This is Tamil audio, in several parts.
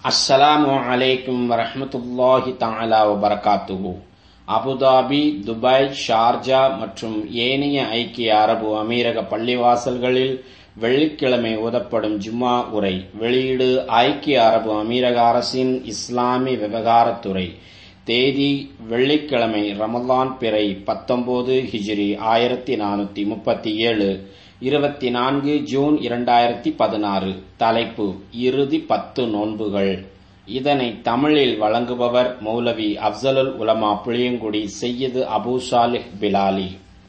அஸ்ஸலாமு அலைக்கும் வரஹ்மத்துல்லாஹி தஆலா வபரகாத்துஹு அபுதாபி துபாய் ஷார்ஜா மற்றும் ஏனைய ஐக்கிய அரபு அமீரக பள்ளிவாசல்களில் வெள்ளிக்கிழமை ஓதப்படும் ஜும்மா உரை வெளியீடு ஐக்கிய அரபு அமீரக அரசின் இஸ்லாமிய விவகாரத்துறை தேதி வெள்ளிக்கிழமை ரமலான் பிறை பத்தொன்பது ஹிஜ்ரி ஆயிரத்தி நானூத்தி முப்பத்தி ஏழு இருபத்தி நான்கு ஜூன் இரண்டாயிரத்தி பதினாறு தலைப்பு இறுதி பத்து நோன்புகள் இதனை தமிழில் வழங்குபவர் மௌலவி அப்சலுல் உலமா புளியங்குடி செய்யது அபு சாலிஹ் பிலாலி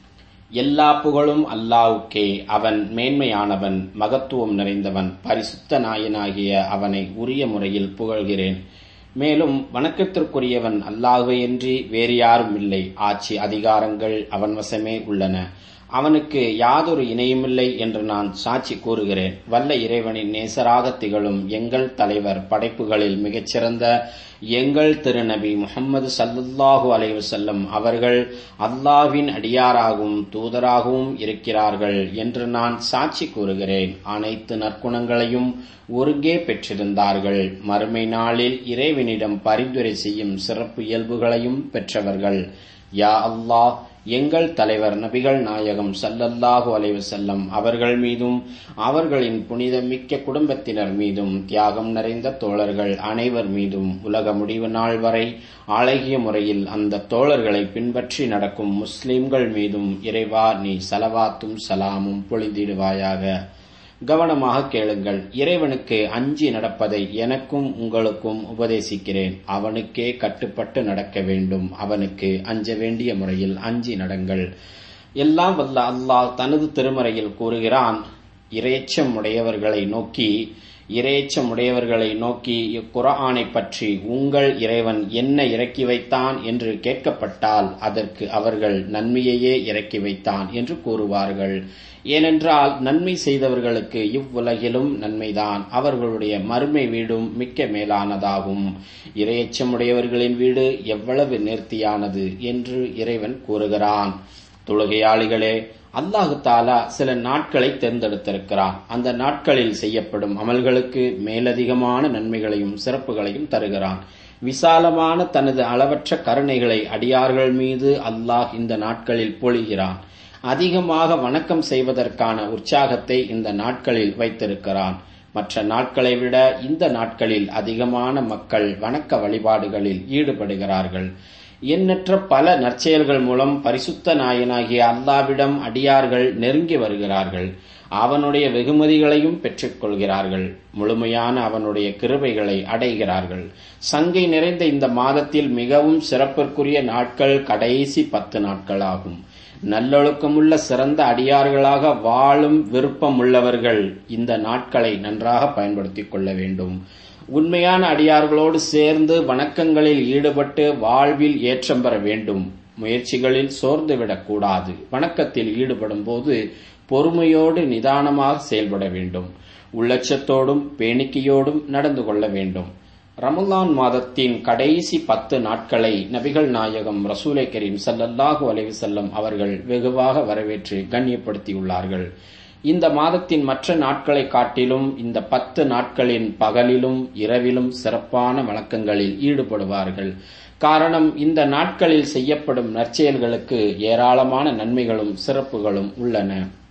எல்லா புகழும் அல்லாவுக்கே அவன் மேன்மையானவன் மகத்துவம் நிறைந்தவன் பரிசுத்த நாயனாகிய அவனை உரிய முறையில் புகழ்கிறேன் மேலும் வணக்கத்திற்குரியவன் அல்லாஹுவையன்றி வேறு யாரும் இல்லை ஆட்சி அதிகாரங்கள் அவன் வசமே உள்ளன அவனுக்கு யாதொரு இணையுமில்லை என்று நான் சாட்சி கூறுகிறேன் வல்ல இறைவனின் நேசராக திகழும் எங்கள் தலைவர் படைப்புகளில் மிகச்சிறந்த எங்கள் திருநபி முகமது சல்லுல்லாஹு அலைவசல்லம் அவர்கள் அல்லாவின் அடியாராகவும் தூதராகவும் இருக்கிறார்கள் என்று நான் சாட்சி கூறுகிறேன் அனைத்து நற்குணங்களையும் ஒருங்கே பெற்றிருந்தார்கள் மறுமை நாளில் இறைவனிடம் பரிந்துரை செய்யும் சிறப்பு இயல்புகளையும் பெற்றவர்கள் யா அல்லாஹ் எங்கள் தலைவர் நபிகள் நாயகம் சல்லல்லாஹு அலைவசல்லம் அவர்கள் மீதும் அவர்களின் புனிதமிக்க குடும்பத்தினர் மீதும் தியாகம் நிறைந்த தோழர்கள் அனைவர் மீதும் உலக முடிவு நாள் வரை அழகிய முறையில் அந்த தோழர்களை பின்பற்றி நடக்கும் முஸ்லிம்கள் மீதும் இறைவா நீ சலவாத்தும் சலாமும் பொழிந்திடுவாயாக கவனமாக கேளுங்கள் இறைவனுக்கு அஞ்சி நடப்பதை எனக்கும் உங்களுக்கும் உபதேசிக்கிறேன் அவனுக்கே கட்டுப்பட்டு நடக்க வேண்டும் அவனுக்கு அஞ்ச வேண்டிய முறையில் அஞ்சி நடங்கள் எல்லாம் வல்ல அல்லாஹ் தனது திருமறையில் கூறுகிறான் இறைச்சம் உடையவர்களை நோக்கி இறைச்சம் உடையவர்களை நோக்கி இக்குரானை பற்றி உங்கள் இறைவன் என்ன இறக்கி வைத்தான் என்று கேட்கப்பட்டால் அதற்கு அவர்கள் நன்மையையே இறக்கி வைத்தான் என்று கூறுவார்கள் ஏனென்றால் நன்மை செய்தவர்களுக்கு இவ்வுலகிலும் நன்மைதான் அவர்களுடைய மறுமை வீடும் மிக்க மேலானதாகும் இரையச்சமுடையவர்களின் வீடு எவ்வளவு நேர்த்தியானது என்று இறைவன் கூறுகிறான் தொழுகையாளிகளே அல்லாஹு தாலா சில நாட்களை தேர்ந்தெடுத்திருக்கிறான் அந்த நாட்களில் செய்யப்படும் அமல்களுக்கு மேலதிகமான நன்மைகளையும் சிறப்புகளையும் தருகிறான் விசாலமான தனது அளவற்ற கருணைகளை அடியார்கள் மீது அல்லாஹ் இந்த நாட்களில் பொழிகிறான் அதிகமாக வணக்கம் செய்வதற்கான உற்சாகத்தை இந்த நாட்களில் வைத்திருக்கிறான் மற்ற நாட்களை விட இந்த நாட்களில் அதிகமான மக்கள் வணக்க வழிபாடுகளில் ஈடுபடுகிறார்கள் எண்ணற்ற பல நற்செயல்கள் மூலம் பரிசுத்த நாயனாகிய அல்லாவிடம் அடியார்கள் நெருங்கி வருகிறார்கள் அவனுடைய வெகுமதிகளையும் பெற்றுக்கொள்கிறார்கள் முழுமையான அவனுடைய கிருபைகளை அடைகிறார்கள் சங்கை நிறைந்த இந்த மாதத்தில் மிகவும் சிறப்பிற்குரிய நாட்கள் கடைசி பத்து நாட்களாகும் நல்லொழுக்கமுள்ள சிறந்த அடியார்களாக வாழும் விருப்பம் உள்ளவர்கள் இந்த நாட்களை நன்றாக பயன்படுத்திக் கொள்ள வேண்டும் உண்மையான அடியார்களோடு சேர்ந்து வணக்கங்களில் ஈடுபட்டு வாழ்வில் ஏற்றம் பெற வேண்டும் முயற்சிகளில் சோர்ந்துவிடக் கூடாது வணக்கத்தில் ஈடுபடும் போது பொறுமையோடு நிதானமாக செயல்பட வேண்டும் உள்ளச்சத்தோடும் பேணிக்கையோடும் நடந்து கொள்ள வேண்டும் ரமலான் மாதத்தின் கடைசி பத்து நாட்களை நபிகள் நாயகம் ரசூலை கரீம் சல்லல்லாஹு அலைவசல்லம் அவர்கள் வெகுவாக வரவேற்று கண்ணியப்படுத்தியுள்ளார்கள் இந்த மாதத்தின் மற்ற நாட்களை காட்டிலும் இந்த பத்து நாட்களின் பகலிலும் இரவிலும் சிறப்பான வழக்கங்களில் ஈடுபடுவார்கள் காரணம் இந்த நாட்களில் செய்யப்படும் நற்செயல்களுக்கு ஏராளமான நன்மைகளும் சிறப்புகளும் உள்ளன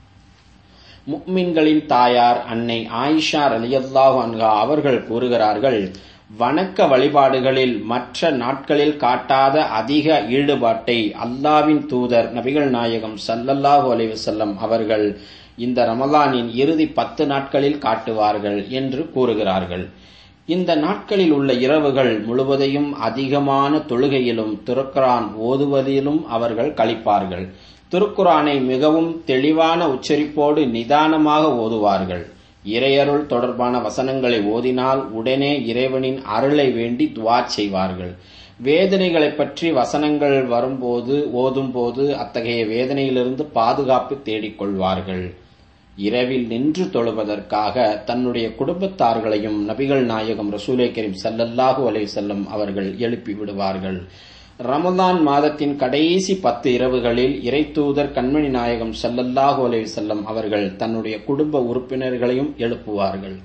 முக்மின்களின் தாயார் அன்னை ஆயிஷா அலியல்லாஹு அன்ஹா அவர்கள் கூறுகிறார்கள் வணக்க வழிபாடுகளில் மற்ற நாட்களில் காட்டாத அதிக ஈடுபாட்டை அல்லாவின் தூதர் நபிகள் நாயகம் சல்லல்லாஹு அலைவசல்லம் அவர்கள் இந்த ரமலானின் இறுதி பத்து நாட்களில் காட்டுவார்கள் என்று கூறுகிறார்கள் இந்த நாட்களில் உள்ள இரவுகள் முழுவதையும் அதிகமான தொழுகையிலும் திருக்குரான் ஓதுவதிலும் அவர்கள் கழிப்பார்கள் திருக்குரானை மிகவும் தெளிவான உச்சரிப்போடு நிதானமாக ஓதுவார்கள் இறையருள் தொடர்பான வசனங்களை ஓதினால் உடனே இறைவனின் அருளை வேண்டி துவா செய்வார்கள் வேதனைகளை பற்றி வசனங்கள் வரும்போது ஓதும்போது அத்தகைய வேதனையிலிருந்து பாதுகாப்பு தேடிக்கொள்வார்கள் இரவில் நின்று தொழுவதற்காக தன்னுடைய குடும்பத்தார்களையும் நபிகள் நாயகம் ரசூலே கரீம் சல்லல்லாஹு அலை செல்லம் அவர்கள் எழுப்பி விடுவார்கள் ரமதான் மாதத்தின் கடைசி பத்து இரவுகளில் இறைத்தூதர் கண்மணி நாயகம் ஸல்லல்லாஹு அலைஹி வஸல்லம் அவர்கள் தன்னுடைய குடும்ப உறுப்பினர்களையும் எழுப்புவார்கள்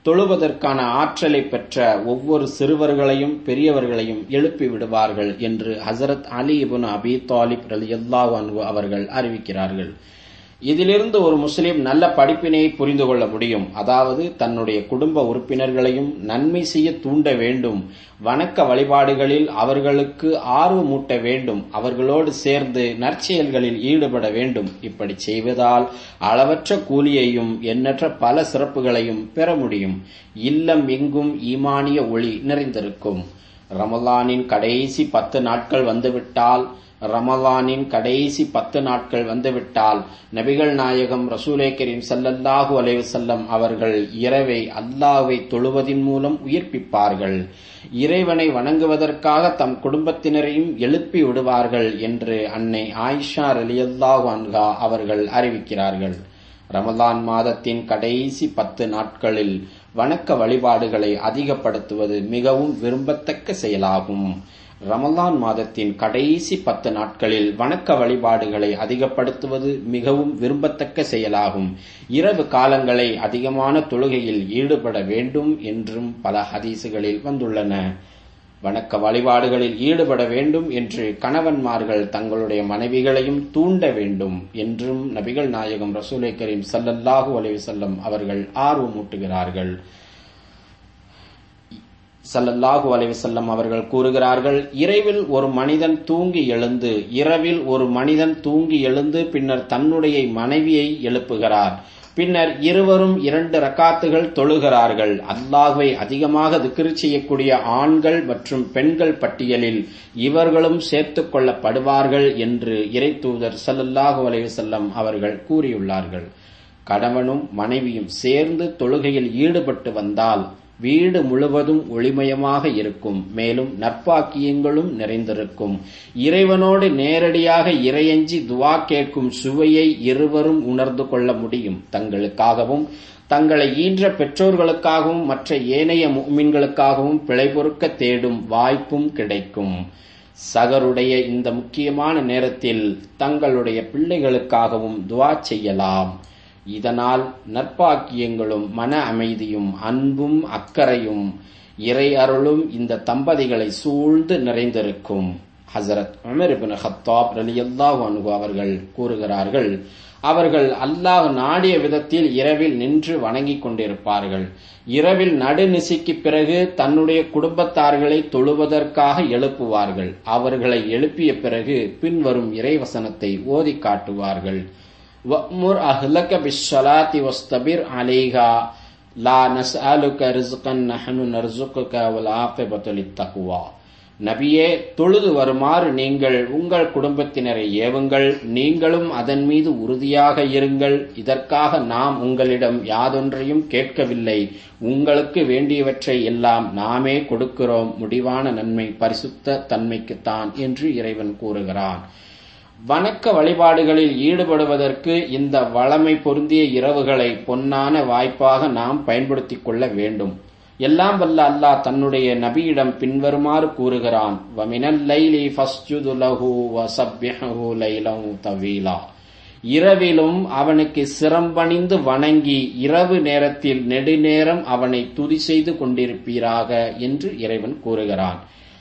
தொழுவதற்கான ஆற்றலை பெற்ற ஒவ்வொரு சிறுவர்களையும் பெரியவர்களையும் எழுப்பி விடுவார்கள் என்று ஹசரத் அலி இபுன் அபி தாலிப் ரலியல்லாஹு அன்ஹு அவர்கள் அறிவிக்கிறார்கள் இதிலிருந்து ஒரு முஸ்லிம் நல்ல படிப்பினை புரிந்து கொள்ள முடியும் அதாவது தன்னுடைய குடும்ப உறுப்பினர்களையும் நன்மை செய்ய தூண்ட வேண்டும் வணக்க வழிபாடுகளில் அவர்களுக்கு ஆர்வமூட்ட வேண்டும் அவர்களோடு சேர்ந்து நற்செயல்களில் ஈடுபட வேண்டும் இப்படி செய்வதால் அளவற்ற கூலியையும் எண்ணற்ற பல சிறப்புகளையும் பெற முடியும் இல்லம் எங்கும் ஈமானிய ஒளி நிறைந்திருக்கும் ரமலானின் கடைசி பத்து நாட்கள் வந்துவிட்டால் ரமலானின் கடைசி பத்து நாட்கள் வந்துவிட்டால் நபிகள் நாயகம் ரசூலே கரீம் சல்லல்லாஹு அலைஹி வஸல்லம் அவர்கள் இரவை அல்லாஹ்வை தொழுவதின் மூலம் உயிர்ப்பிப்பார்கள் இறைவனை வணங்குவதற்காக தம் குடும்பத்தினரையும் எழுப்பி விடுவார்கள் என்று அன்னை ஆயிஷா ரலியல்லாஹு அன்ஹா அவர்கள் அறிவிக்கிறார்கள் ரமலான் மாதத்தின் கடைசி பத்து நாட்களில் வணக்க வழிபாடுகளை அதிகப்படுத்துவது மிகவும் விரும்பத்தக்க செயலாகும் ரமலான் மாதத்தின் கடைசி பத்து நாட்களில் வணக்க வழிபாடுகளை அதிகப்படுத்துவது மிகவும் விரும்பத்தக்க செயலாகும் இரவு காலங்களை அதிகமான தொழுகையில் ஈடுபட வேண்டும் என்றும் பல ஹதீசுகளில் வந்துள்ளன வணக்க வழிபாடுகளில் ஈடுபட வேண்டும் என்று கணவன்மார்கள் தங்களுடைய மனைவிகளையும் தூண்ட வேண்டும் என்றும் நபிகள் நாயகம் ரசூலை கரீம் சல்லல்லாஹு அலைஹி வஸல்லம் அவர்கள் ஆர்வமூட்டுகிறார்கள் சல்லல்லாஹு அலைவசல்லம் அவர்கள் கூறுகிறார்கள் இரவில் ஒரு மனிதன் தூங்கி எழுந்து இரவில் ஒரு மனிதன் தூங்கி எழுந்து பின்னர் தன்னுடைய மனைவியை எழுப்புகிறார் பின்னர் இருவரும் இரண்டு ரக்காத்துகள் தொழுகிறார்கள் அல்லாஹுவை அதிகமாக திக்ரு செய்யக்கூடிய ஆண்கள் மற்றும் பெண்கள் பட்டியலில் இவர்களும் சேர்த்துக் கொள்ளப்படுவார்கள் என்று இறை தூதர் சல்லல்லாஹு அலைவசல்லம் அவர்கள் கூறியுள்ளார்கள் கணவனும் மனைவியும் சேர்ந்து தொழுகையில் ஈடுபட்டு வந்தால் வீடு முழுவதும் ஒளிமயமாக இருக்கும் மேலும் நற்பாக்கியங்களும் நிறைந்திருக்கும் இறைவனோடு நேரடியாக இறையஞ்சி துவா கேட்கும் சுவையை இருவரும் உணர்ந்து கொள்ள முடியும் தங்களுக்காகவும் தங்களை ஈன்ற பெற்றோர்களுக்காகவும் மற்ற ஏனைய மீன்களுக்காகவும் பிழை பொறுக்க தேடும் வாய்ப்பும் கிடைக்கும் சகருடைய இந்த முக்கியமான நேரத்தில் தங்களுடைய பிள்ளைகளுக்காகவும் துவா செய்யலாம் இதனால் நற்பாக்கியங்களும் மன அமைதியும் அன்பும் அக்கறையும் இறை அருளும் இந்த தம்பதிகளை சூழ்ந்து நிறைந்திருக்கும் ஹசரத் உமர் இபின் ஹத்தாப் ரலியல்லாஹு அன்ஹு அவர்கள் கூறுகிறார்கள் அவர்கள் அல்லாஹ் நாடிய விதத்தில் இரவில் நின்று வணங்கிக் கொண்டிருப்பார்கள் இரவில் நடுநிசைக்கு பிறகு தன்னுடைய குடும்பத்தார்களை தொழுவதற்காக எழுப்புவார்கள் அவர்களை எழுப்பிய பிறகு பின்வரும் இறைவசனத்தை ஓதி காட்டுவார்கள் وأمر أهلك بالصلاة واصطبر عليها لا نسألك رزقا نحن نرزقك والعاقبة للتقوى நபியே தொழுது வருமாறு நீங்கள் உங்கள் குடும்பத்தினரை ஏவுங்கள் நீங்களும் அதன் மீது உறுதியாக இருங்கள் இதற்காக நாம் உங்களிடம் யாதொன்றையும் கேட்கவில்லை உங்களுக்கு வேண்டியவற்றை எல்லாம் நாமே கொடுக்கிறோம் முடிவான நன்மை பரிசுத்த தன்மைக்குத்தான் என்று இறைவன் கூறுகிறான் வணக்க வழிபாடுகளில் ஈடுபடுவதற்கு இந்த வளமை பொருந்திய இரவுகளை பொன்னான வாய்ப்பாக நாம் பயன்படுத்திக் கொள்ள வேண்டும் எல்லாம் வல்ல அல்லாஹ் தன்னுடைய நபியிடம் பின்வருமாறு கூறுகிறான் வமினல் லைலி ஃபஸ்ஜுது லஹு வஸப்பிஹு லைலன் தவீலா இரவிலும் அவனுக்கு சிரம்பணிந்து வணங்கி இரவு நேரத்தில் நெடுநேரம் அவனை துதி செய்து கொண்டிருப்பீராக என்று இறைவன் கூறுகிறான்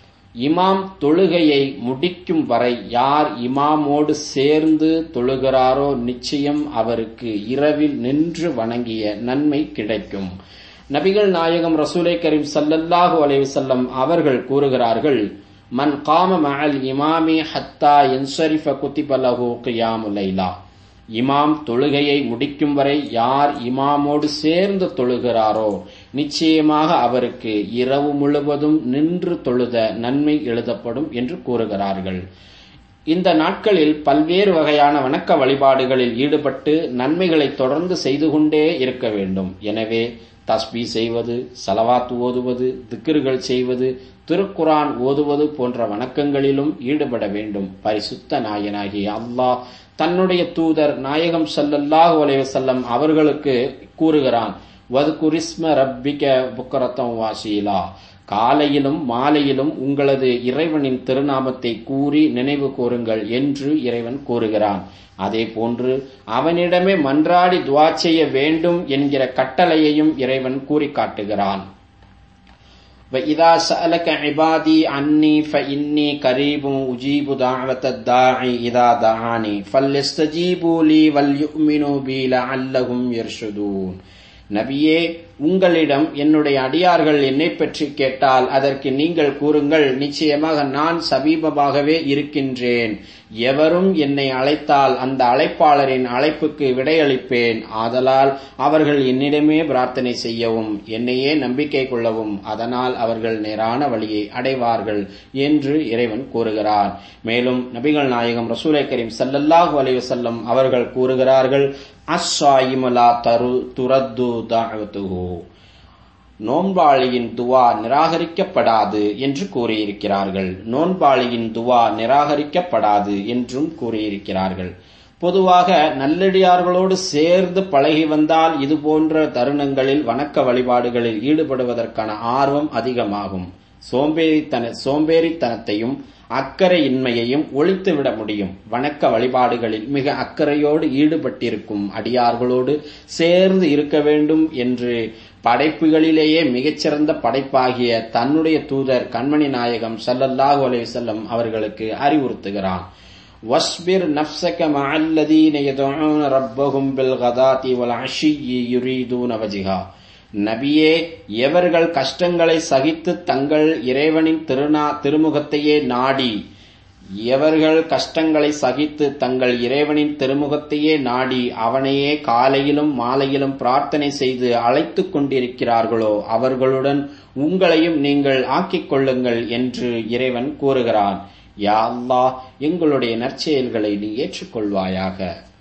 இமாம் தொழுகையை முடிக்கும் வரை யார் இமாமோடு சேர்ந்து தொழுகிறாரோ நிச்சயம் அவருக்கு இரவில் நின்று வணங்கிய நன்மை கிடைக்கும் நபிகள் நாயகம் ரசூலை கரீம் சல்லல்லாஹு அலைவசல்லம் அவர்கள் கூறுகிறார்கள் மன் காம மஅல் இமாமி ஹத்தா என்சரிஃப குத்திபலஹு கியாமு லைலா இமாம் தொழுகையை முடிக்கும் வரை யார் இமாமோடு சேர்ந்து தொழுகிறாரோ நிச்சயமாக அவருக்கு இரவு முழுவதும் நின்று தொழுத நன்மை எழுதப்படும் என்று கூறுகிறார்கள் இந்த நாட்களில் பல்வேறு வகையான வணக்க வழிபாடுகளில் ஈடுபட்டு நன்மைகளை தொடர்ந்து செய்து கொண்டே இருக்க வேண்டும் எனவே தஸ்பி செய்வது சலவாத் ஓதுவது திக்கிர்கள் செய்வது திருக்குரான் ஓதுவது போன்ற வணக்கங்களிலும் ஈடுபட வேண்டும் பரிசுத்த நாயனாகிய அல்லாஹ் தன்னுடைய தூதர் நாயகம் சல்லல்லாஹு அலைவசல்லம் அவர்களுக்கு கூறுகிறான் வது குரிஸ்ம ரப்பிக புக்கரத்தம் வாசீலா காலையிலும் மாலையிலும் உங்களது இறைவனின் திருநாமத்தை கூறி நினைவு கூறுங்கள் என்று இறைவன் கூறுகிறான் அதே போன்று அவனிடமே மன்றாடி துவா செய்ய வேண்டும் என்கிற கட்டளையையும் இறைவன் கூறி காட்டுகிறான் وَإِذَا سَأَلَكَ عِبَادِي عَنِّي فَإِنِّي قَرِيبٌ أُجِيبُ دَعْوَةَ الدَّاعِ إِذَا دَعَانِي فَلْيَسْتَجِيبُوا لِي وَلْيُؤْمِنُوا بِي لَعَلَّهُمْ يَرْشُدُونَ நபியே உங்களிடம் என்னுடைய அடியார்கள் என்னை பற்றி கேட்டால் அதற்கு நீங்கள் கூறுங்கள் நிச்சயமாக நான் சமீபமாகவே இருக்கின்றேன் எவரும் என்னை அழைத்தால் அந்த அழைப்பாளரின் அழைப்புக்கு விடையளிப்பேன் ஆதலால் அவர்கள் என்னிடமே பிரார்த்தனை செய்யவும் என்னையே நம்பிக்கை கொள்ளவும் அதனால் அவர்கள் நேரான வழியை அடைவார்கள் என்று இறைவன் கூறுகிறார் மேலும் நபிகள் நாயகம் ரசூலை கரீம் சல்லல்லாஹு அலைஹி வஸல்லம் அவர்கள் கூறுகிறார்கள் அஸ்ஸாயிமுலா தரு துரத்து தாவத்துஹு நோன்பாளியின் துவா நிராகரிக்கப்படாது என்று கூறியிருக்கிறார்கள் நோன்பாளியின் துவா நிராகரிக்கப்படாது என்றும் கூறியிருக்கிறார்கள் பொதுவாக நல்லடியார்களோடு சேர்ந்து பழகி வந்தால் இது போன்ற தருணங்களில் வணக்க வழிபாடுகளில் ஈடுபடுவதற்கான ஆர்வம் அதிகமாகும் சோம்பேறித்தன சோம்பேறித்தனத்தையும் அக்கறையின்மையையும் ஒழித்துவிட முடியும் வணக்க வழிபாடுகளில் மிக அக்கறையோடு ஈடுபட்டிருக்கும் அடியார்களோடு சேர்ந்து இருக்க வேண்டும் என்று படைப்புகளிலேயே மிகச்சிறந்த படைப்பாகிய தன்னுடைய தூதர் கண்மணி நாயகம் சல்லல்லாஹு அலைஹி வஸல்லம் அவர்களுக்கு அறிவுறுத்துகிறான் வஸ்பிர் நஃப்ஸக மஅல்லதீன யதுஊன ரப்பஹும் பில் கதாதி வல் அஷியி யுரீதூன வஜ்ஹா நபியே எவர்கள் கஷ்டங்களை சகித்து தங்கள் இறைவனின் திருநா திருமுகத்தையே நாடி எவர்கள் கஷ்டங்களை சகித்து தங்கள் இறைவனின் திருமுகத்தையே நாடி அவனையே காலையிலும் மாலையிலும் பிரார்த்தனை செய்து அழைத்துக் கொண்டிருக்கிறார்களோ அவர்களுடன் உங்களையும் நீங்கள் ஆக்கிக் கொள்ளுங்கள் என்று இறைவன் கூறுகிறான் யா அல்லாஹ் எங்களுடைய நற்செயல்களை நீ ஏற்றுக்கொள்வாயாக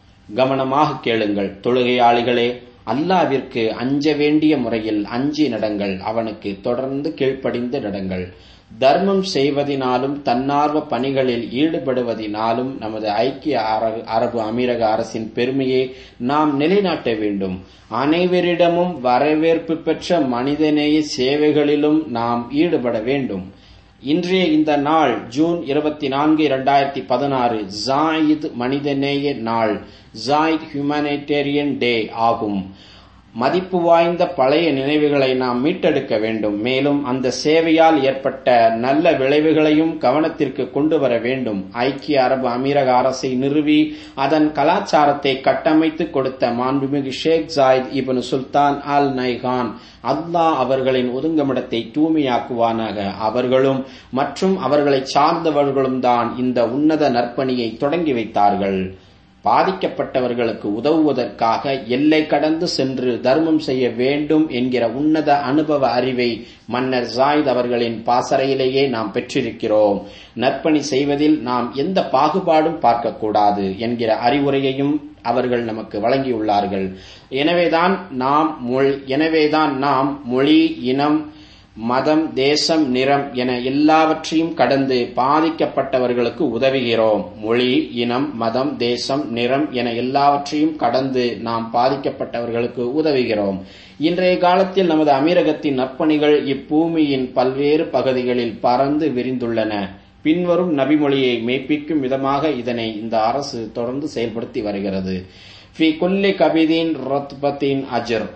கவனமாக கேளுங்கள் தொழுகையாளிகளே அல்லாவிற்கு அஞ்ச வேண்டிய முறையில் அஞ்சி நடங்கள் அவனுக்கு தொடர்ந்து கீழ்ப்படிந்து நடங்கள் தர்மம் செய்வதினாலும் தன்னார்வ பணிகளில் ஈடுபடுவதினாலும் நமது ஐக்கிய அரபு அமீரக அரசின் பெருமையை நாம் நிலைநாட்ட வேண்டும் அனைவரிடமும் வரவேற்பு பெற்ற மனிதநேய சேவைகளிலும் நாம் ஈடுபட வேண்டும் இன்றைய இந்த நாள் ஜூன் இருபத்தி நான்கு இரண்டாயிரத்தி பதினாறு ஜாயித் மனிதநேய நாள் ஜாயித் ஹியூமனிடேரியன் டே ஆகும் மதிப்பு வாய்ந்த பழைய நினைவுகளை நாம் மீட்டெடுக்க வேண்டும் மேலும் அந்த சேவையால் ஏற்பட்ட நல்ல விளைவுகளையும் கவனத்திற்கு கொண்டு வர வேண்டும் ஐக்கிய அரபு அமீரக அரசை நிறுவி அதன் கலாச்சாரத்தை கட்டமைத்து கொடுத்த மாண்புமிகு ஷேக் ஜாயித் இபனு சுல்தான் அல் நைகான் அல்லாஹ் அவர்களின் ஒதுங்கமிடத்தை தூய்மையாக்குவானாக அவர்களும் மற்றும் அவர்களை சார்ந்தவர்களும் தான் இந்த உன்னத நற்பணியை தொடங்கி வைத்தார்கள் பாதிக்கப்பட்டவர்களுக்கு உதவுவதற்காக எல்லை கடந்து சென்று தர்மம் செய்ய வேண்டும் என்கிற உன்னத அனுபவ அறிவை மன்னர் ஜாயித் அவர்களின் பாசறையிலேயே நாம் பெற்றிருக்கிறோம் நற்பணி செய்வதில் நாம் எந்த பாகுபாடும் பார்க்கக்கூடாது என்கிற அறிவுரையையும் அவர்கள் நமக்கு வழங்கியுள்ளார்கள் எனவேதான் நாம் மொழி எனவேதான் நாம் மொழி இனம் மதம் தேசம் நிறம் என எல்லாவற்றையும் கடந்து பாதிக்கப்பட்டவர்களுக்கு உதவுகிறோம் மொழி இனம் மதம் தேசம் நிறம் என எல்லாவற்றையும் கடந்து நாம் பாதிக்கப்பட்டவர்களுக்கு உதவுகிறோம் இன்றைய காலத்தில் நமது அமீரகத்தின் நற்பணிகள் இப்பூமியின் பல்வேறு பகுதிகளில் பறந்து விரிந்துள்ளன பின்வரும் நபிமொழியை மெய்ப்பிக்கும் விதமாக இதனை இந்த அரசு தொடர்ந்து செயல்படுத்தி வருகிறது ஃபி குல்லி கபிதீன் ரத்பத்தின் அஜர்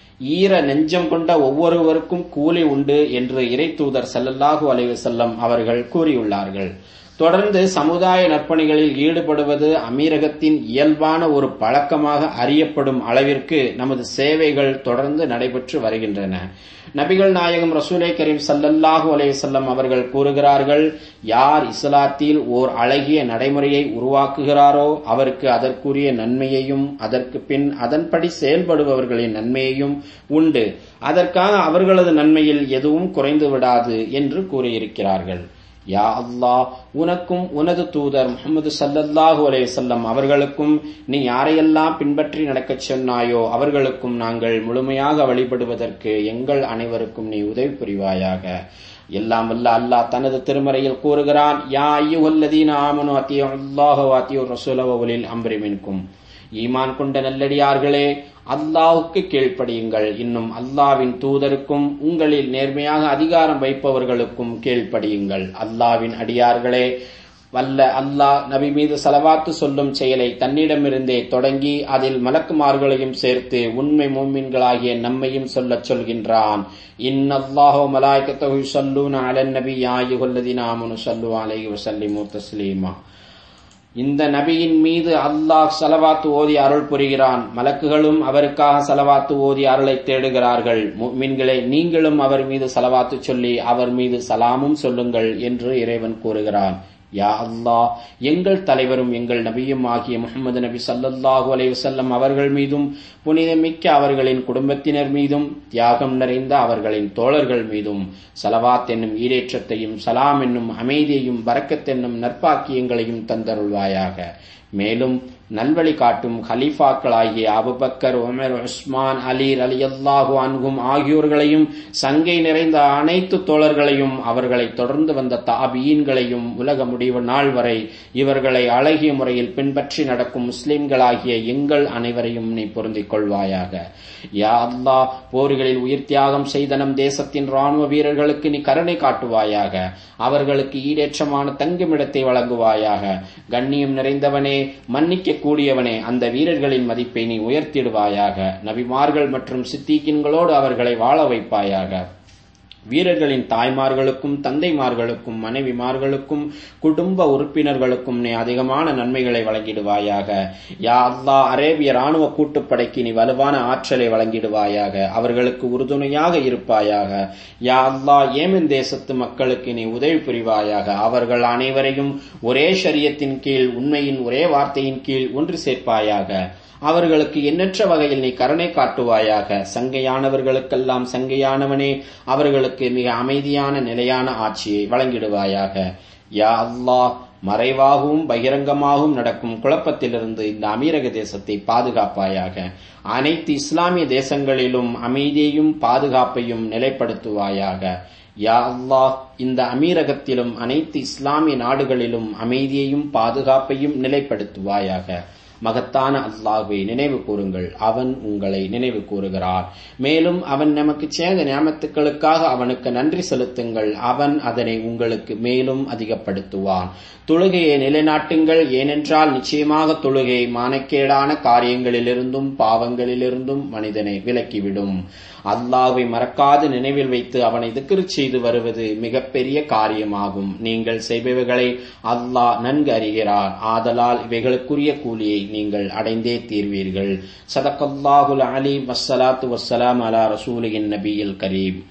ஈர நெஞ்சம் கொண்ட ஒவ்வொருவருக்கும் கூலி உண்டு என்று இறை தூதர் சல்லல்லாஹு அலைவசல்லம் அவர்கள் கூறியுள்ளார்கள் தொடர்ந்து சமுதாய நற்பணிகளில் ஈடுபடுவது அமீரகத்தின் இயல்பான ஒரு பழக்கமாக அறியப்படும் அளவிற்கு நமது சேவைகள் தொடர்ந்து நடைபெற்று வருகின்றன நபிகள் நாயகம் ரசூலை கரீம் சல்லல்லாஹு அலைவசல்லம் அவர்கள் கூறுகிறார்கள் யார் இஸ்லாத்தில் ஓர் அழகிய நடைமுறையை உருவாக்குகிறாரோ அவருக்கு அதற்குரிய நன்மையையும் அதற்கு பின் அதன்படி செயல்படுபவர்களின் நன்மையையும் உண்டு அதற்காக அவர்களது நன்மையில் எதுவும் குறைந்து விடாது என்று கூறியிருக்கிறார்கள் யா அல்லாஹ் உனக்கும் உனது தூதர் முகமது சல்லல்லாஹு அலைவசல்லம் அவர்களுக்கும் நீ யாரையெல்லாம் பின்பற்றி நடக்கச் சொன்னாயோ அவர்களுக்கும் நாங்கள் முழுமையாக வழிபடுவதற்கு எங்கள் அனைவருக்கும் நீ உதவி புரிவாயாக எல்லாம் வல்ல அல்லாஹ் தனது திருமறையில் கூறுகிறான் யா ஐயுல்லதீன ஆமனு அத்தியோ அல்லாஹோ அத்தியோ ரசூலவலில் அம்ரி மின்கும் ஈமான் கொண்ட நல்லடியார்களே அல்லாஹுக்கு கீழ்ப்படியுங்கள் இன்னும் அல்லாவின் தூதருக்கும் உங்களில் நேர்மையாக அதிகாரம் வைப்பவர்களுக்கும் கீழ்ப்படியுங்கள் அல்லாவின் அடியார்களே வல்ல அல்லாஹ் நபி மீது சலவாத்து சொல்லும் செயலை தன்னிடமிருந்தே தொடங்கி அதில் மலக்குமார்களையும் சேர்த்து உண்மை மூமின்களாகிய நம்மையும் சொல்லச் சொல்கின்றான் இன்னல்லாஹோ மலாய்க்கத்தஹு யுஸல்லூன அலன் நபி யா அய்யுஹல்லதீன ஆமனு ஸல்லு அலைஹி வஸல்லிமு தஸ்லீமா இந்த நபியின் மீது அல்லாஹ் சலவாத்து ஓதி அருள் புரிகிறான் மலக்குகளும் அவருக்காக சலவாத்து ஓதி அருளை தேடுகிறார்கள் முக்மின்களே நீங்களும் அவர் மீது சலவாத்து சொல்லி அவர் மீது சலாமும் சொல்லுங்கள் என்று இறைவன் கூறுகிறான் யா அல்லாஹ் எங்கள் தலைவரும் எங்கள் நபியும் ஆகிய முகமது நபி சல்லல்லாஹு அலைஹி வஸல்லம் அவர்கள் மீதும் புனிதமிக்க அவர்களின் குடும்பத்தினர் மீதும் தியாகம் நிறைந்த அவர்களின் தோழர்கள் மீதும் சலவாத் என்னும் ஈரேற்றத்தையும் சலாம் என்னும் அமைதியையும் பரக்கத் என்னும் நற்பாக்கியங்களையும் தந்தருள்வாயாக மேலும் நல்வழி காட்டும் ஹலீஃபாக்களாகிய Abu Bakr Umar Usman Ali Ali அல்லாஹு அன்கும் ஆகியோர்களையும் சங்கை நிறைந்த அனைத்து தோழர்களையும் அவர்களை தொடர்ந்து வந்த தாபீன்களையும் உலக முடிவு நாள் வரை இவர்களை அழகிய முறையில் பின்பற்றி நடக்கும் முஸ்லிம்களாகிய எங்கள் அனைவரையும் நீ பொருந்திக் கொள்வாயாக யா அல்லாஹ் போர்களில் உயிர் தியாகம் செய்த நம் தேசத்தின் ராணுவ வீரர்களுக்கு நீ கருணை காட்டுவாயாக அவர்களுக்கு ஈடேற்றமான தங்குமிடத்தை வழங்குவாயாக கண்ணியம் நிறைந்தவனே மன்னிக்க கூடியவனே அந்த வீரர்களின் மதிப்பை நீ உயர்த்திடுவாயாக நபிமார்கள் மற்றும் சித்திக்கின்களோடு அவர்களை வாழ வைப்பாயாக வீரர்களின் தாய்மார்களுக்கும் தந்தைமார்களுக்கும் மனைவிமார்களுக்கும் குடும்ப உறுப்பினர்களுக்கும் நீ அதிகமான நன்மைகளை வழங்கிடுவாயாக யா அல்லா அரேபிய ராணுவ கூட்டுப்படைக்கு நீ வலுவான ஆற்றலை வழங்கிடுவாயாக அவர்களுக்கு உறுதுணையாக இருப்பாயாக யா அல்லா ஏமன் தேசத்து மக்களுக்கு நீ உதவி புரிவாயாக அவர்கள் அனைவரையும் ஒரே ஷரியத்தின் கீழ் உண்மையின் ஒரே வார்த்தையின் கீழ் ஒன்று சேர்ப்பாயாக அவர்களுக்கு எண்ணற்ற வகையில் நீ கருணை காட்டுவாயாக சங்கையானவர்களுக்கெல்லாம் சங்கையானவனே அவர்களுக்கு மிக அமைதியான நிலையான ஆட்சியை வழங்கிடுவாயாக யா அல்லாஹ் மறைவாகவும் பகிரங்கமாகவும் நடக்கும் குழப்பத்திலிருந்து இந்த அமீரக தேசத்தை பாதுகாப்பாயாக அனைத்து இஸ்லாமிய தேசங்களிலும் அமைதியையும் பாதுகாப்பையும் நிலைப்படுத்துவாயாக யா அல்லாஹ் இந்த அமீரகத்திலும் அனைத்து இஸ்லாமிய நாடுகளிலும் அமைதியையும் பாதுகாப்பையும் நிலைப்படுத்துவாயாக மகத்தான அல்லாஹ்வை நினைவு கூறுங்கள் அவன் உங்களை நினைவு கூறுகிறார் மேலும் அவன் நமக்கு சேத நியமத்துக்களுக்காக அவனுக்கு நன்றி செலுத்துங்கள் அவன் அதனை உங்களுக்கு மேலும் அதிகப்படுத்துவான் தொழுகையை நிலைநாட்டுங்கள் ஏனென்றால் நிச்சயமாக தொழுகை மானக்கேடான காரியங்களிலிருந்தும் பாவங்களிலிருந்தும் மனிதனை விலக்கிவிடும் அல்லாஹ்வை மறக்காது நினைவில் வைத்து அவனை திக்ரு செய்து வருவது மிகப்பெரிய காரியமாகும் நீங்கள் செய்பவைகளை அல்லாஹ் நன்கு அறிகிறார் ஆதலால் இவைகளுக்குரிய கூலியை நீங்கள் அடைந்தே தீர்வீர்கள் சதக்கல்லாஹுல் அலி வஸ்ஸலாத்து வஸ்ஸலாம் அலா ரசூலின் நபியில் கரீம்